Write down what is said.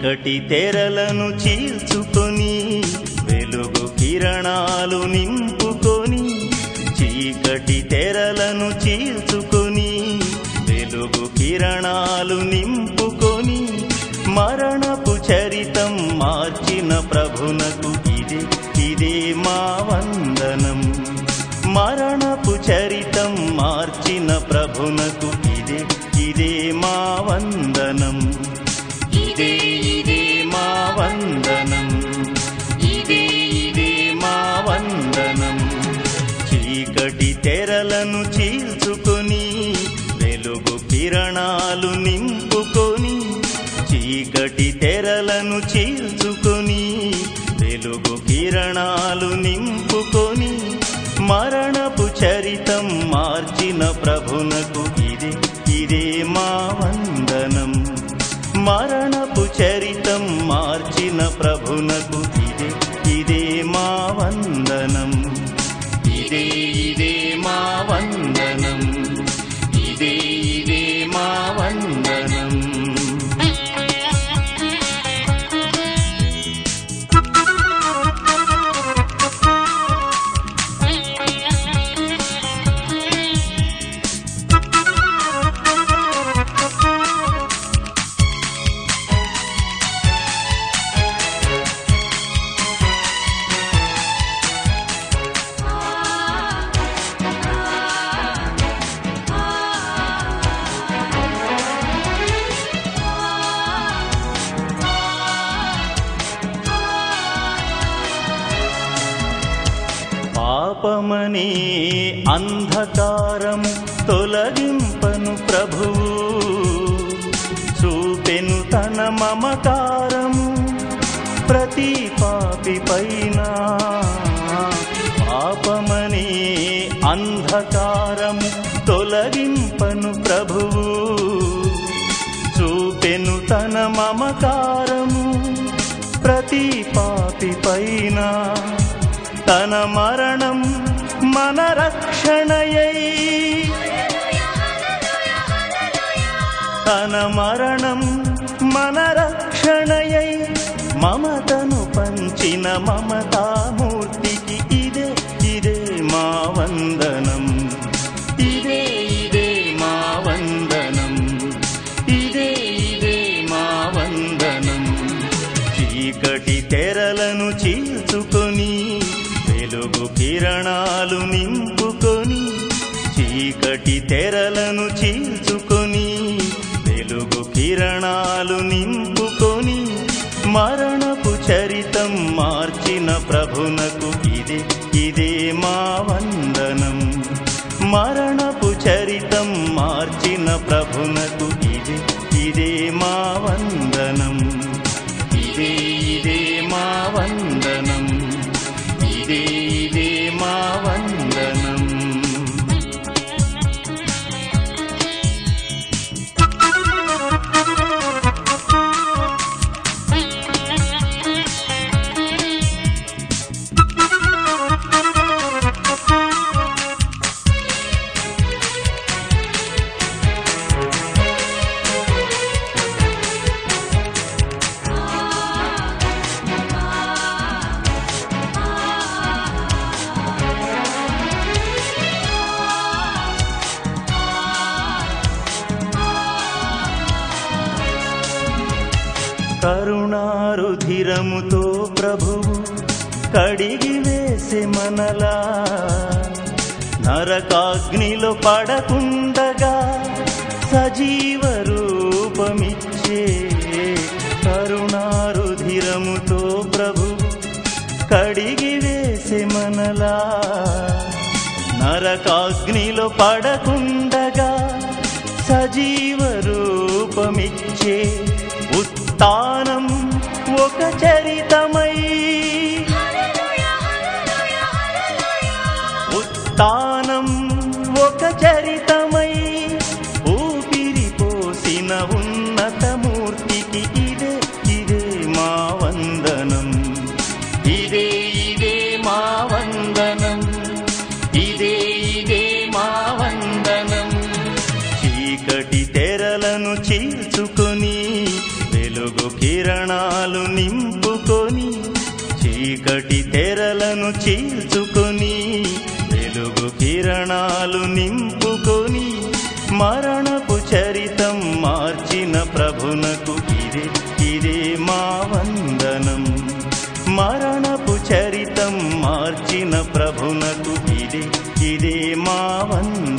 చీకటి తెరలను చీల్చుకొని వెలుగు కిరణాలు నింపుకొని చీకటి తెరలను చీల్చుకొని వెలుగు కిరణాలు నింపుకొని మరణపు చరితం మార్చిన ప్రభునకు ఇదే ఇదే మా వందనం మరణపు చరితం మార్చిన ప్రభునకు ఇదే ఇదే మా వందనం ఇదే ఇదే మా వందనం ఇదే ఇదే మా వందనం చీకటి తెరలను చీల్చుకొని వెలుగు కిరణాలు నింపుకొని చీకటి తెరలను చీల్చుకొని వెలుగు కిరణాలు నింపుకొని మరణపు చరితం మార్చిన ప్రభునకు ఇదే ఇదే మా వందనం మరణపు చరితం మార్చిన ప్రభునకు ఇదే ఇదే మా వందనం ఇదే ఇదే మా వందనం ఇదే ఇదే మా వందనం పాపమనే అంధకారము తొలగింపను ప్రభువు చూపెను తన మమకారము ప్రతి పాపి పైన పాపమనే అంధకారము తొలగింపను ప్రభువు చూపెను తన మమకారము ప్రతి పాపి పైన తన మరణం మన రక్షణయై తన మరణం మన రక్షణయై మమతను పంచిన మమతామూర్తికి ఇదే ఇదే మా వందనం ఇదే ఇదే మా వందనం ఇదే ఇదే మా వందనం చీకటి తెరలను చీల్చుకొని వెలుగు కిరణాలు నింపుకొని చీకటి తెరలను చీల్చుకొని వెలుగు కిరణాలు నింపుకొని మరణపు చరితం మార్చిన ప్రభునకు ఇదే ఇదే మా వందనం మరణపు చరితం మార్చిన ప్రభునకు ఇదే ఇదే మా వందనం ఇదే ఇదే మా వందనం ఇదే ఇదే మా వందనం కరుణారుధిరముతో ప్రభువు కడిగి వేసే మనలా నరకాగ్నిలో పడకుండగా సజీవ రూపమిచ్చే కరుణారుధిరముతో ప్రభువు కడిగి వేసే మనలా నరకాగ్నిలో పడకుండగా సజీవ రూపమిచ్చే ఉత్తానం ఒక చరితమై ఉత్తానం ఒక చరితమై ఊపిరి పోసిన ఉన్నతమూర్తికి ఇదే ఇదే మా వందనం ఇదే ఇదే మా వందనం ఇదే ఇదే మా వందనం చీకటి తెరలను చీల్చుకొని వెలుగు కిర కిరణాలు నింపుకొని చీకటి తెరలను చీల్చుకొని వెలుగు కిరణాలు నింపుకొని మరణపు చరితం మార్చిన ప్రభునకు ఇదే ఇదే మా వందనం మరణపు చరితం మార్చిన ప్రభునకు ఇదే ఇదే మా వందనం